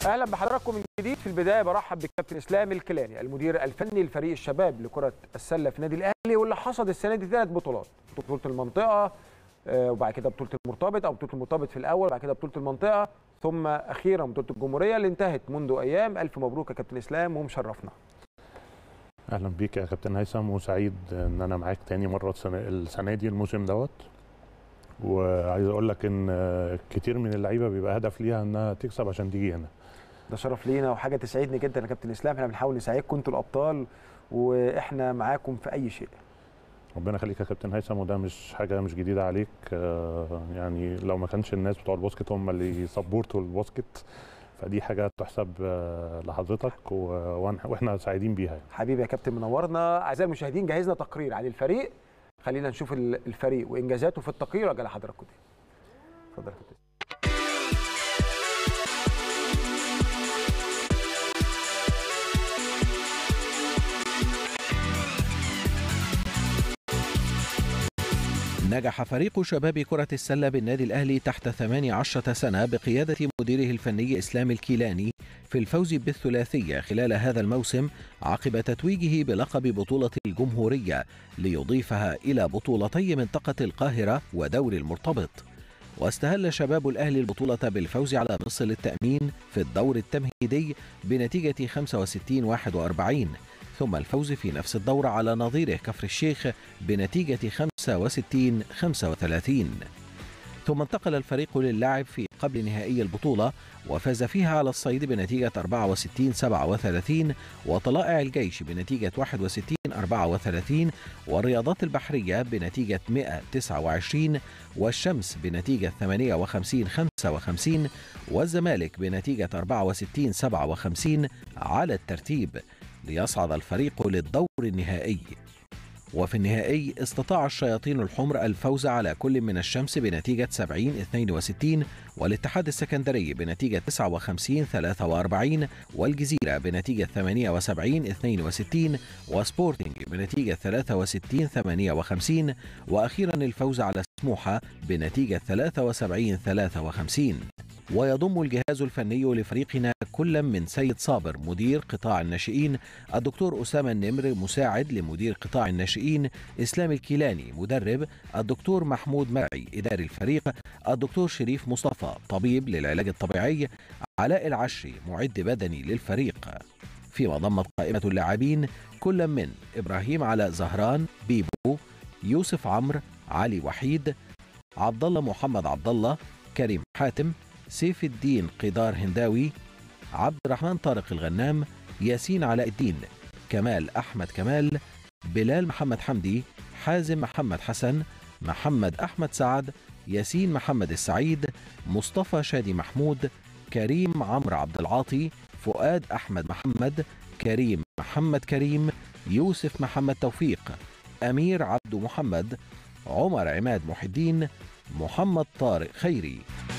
اهلا بحضراتكم من جديد في البدايه برحب بالكابتن اسلام الكيلاني المدير الفني لفريق الشباب لكره السله في نادي الاهلي واللي حصد السنه دي ثلاث بطولات بطوله المنطقه آه، وبعد كده بطوله المرتبط او بطوله المرتبط في الاول وبعد كده بطوله المنطقه ثم اخيرا بطوله الجمهوريه اللي انتهت منذ ايام الف مبروك يا كابتن اسلام ومشرفنا اهلا بيك يا كابتن هيثم وسعيد ان انا معاك تاني مره السنه, السنة دي الموسم دوت وعايز اقول لك ان كتير من اللعيبه بيبقى هدف ليها انها تكسب عشان تيجي هنا ده شرف لينا وحاجه تسعدني جدا يا كابتن اسلام احنا بنحاول نساعدكم انتوا الابطال واحنا معاكم في اي شيء ربنا يخليك يا كابتن هيثم وده مش حاجه مش جديده عليك آه، يعني لو ما كانش الناس بتوع الباسكت هم اللي يسبورتوا الباسكت فدي حاجه تحسب آه، لحضرتك و- وإحنا- واحنا سعيدين بيها حبيبي يا كابتن منورنا اعزائي المشاهدين جهزنا تقرير عن الفريق خلينا نشوف ال- الفريق وانجازاته في التقرير وارجع لحضراتكم تاني اتفضل يا كابتن نجح فريق شباب كرة السلة بالنادي الأهلي تحت 18 سنة بقيادة مديره الفني إسلام الكيلاني في الفوز بالثلاثية خلال هذا الموسم عقب تتويجه بلقب بطولة الجمهورية ليضيفها إلى بطولتي منطقة القاهرة ودور المرتبط واستهل شباب الأهلي البطولة بالفوز على مصر للتأمين في الدور التمهيدي بنتيجة 65 41 ثم الفوز في نفس الدور على نظيره كفر الشيخ بنتيجة 65 35 ثم انتقل الفريق للعب في قبل نهائي البطولة وفاز فيها على الصيد بنتيجة 64 37 وطلائع الجيش بنتيجة 61 34 والرياضات البحرية بنتيجة 129 والشمس بنتيجة 58 55 والزمالك بنتيجة 64 57 على الترتيب ليصعد الفريق للدور النهائي وفي النهائي استطاع الشياطين الحمر الفوز على كل من الشمس بنتيجة 70 62 والاتحاد السكندري بنتيجة 59 43 والجزيرة بنتيجة 78 62 وسبورتنج بنتيجة 63 58 وأخيرا الفوز على سموحة بنتيجة 73 53 ويضم الجهاز الفني لفريقنا كل من سيد صابر مدير قطاع الناشئين الدكتور أسامة النمر مساعد لمدير قطاع الناشئين إسلام الكيلاني مدرب الدكتور محمود مرعي إداري الفريق الدكتور شريف مصطفى طبيب للعلاج الطبيعي علاء العشري معد بدني للفريق فيما ضمت قائمة اللاعبين كل من إبراهيم علاء زهران بيبو يوسف عمرو علي وحيد عبد الله محمد عبد الله كريم حاتم سيف الدين قدار هنداوي عبد الرحمن طارق الغنام ياسين علاء الدين كمال أحمد كمال بلال محمد حمدي حازم محمد حسن محمد أحمد سعد ياسين محمد السعيد مصطفى شادي محمود كريم عمرو عبد العاطي فؤاد أحمد محمد كريم محمد كريم يوسف محمد توفيق أمير عبد محمد عمر عماد محي الدين محمد طارق خيري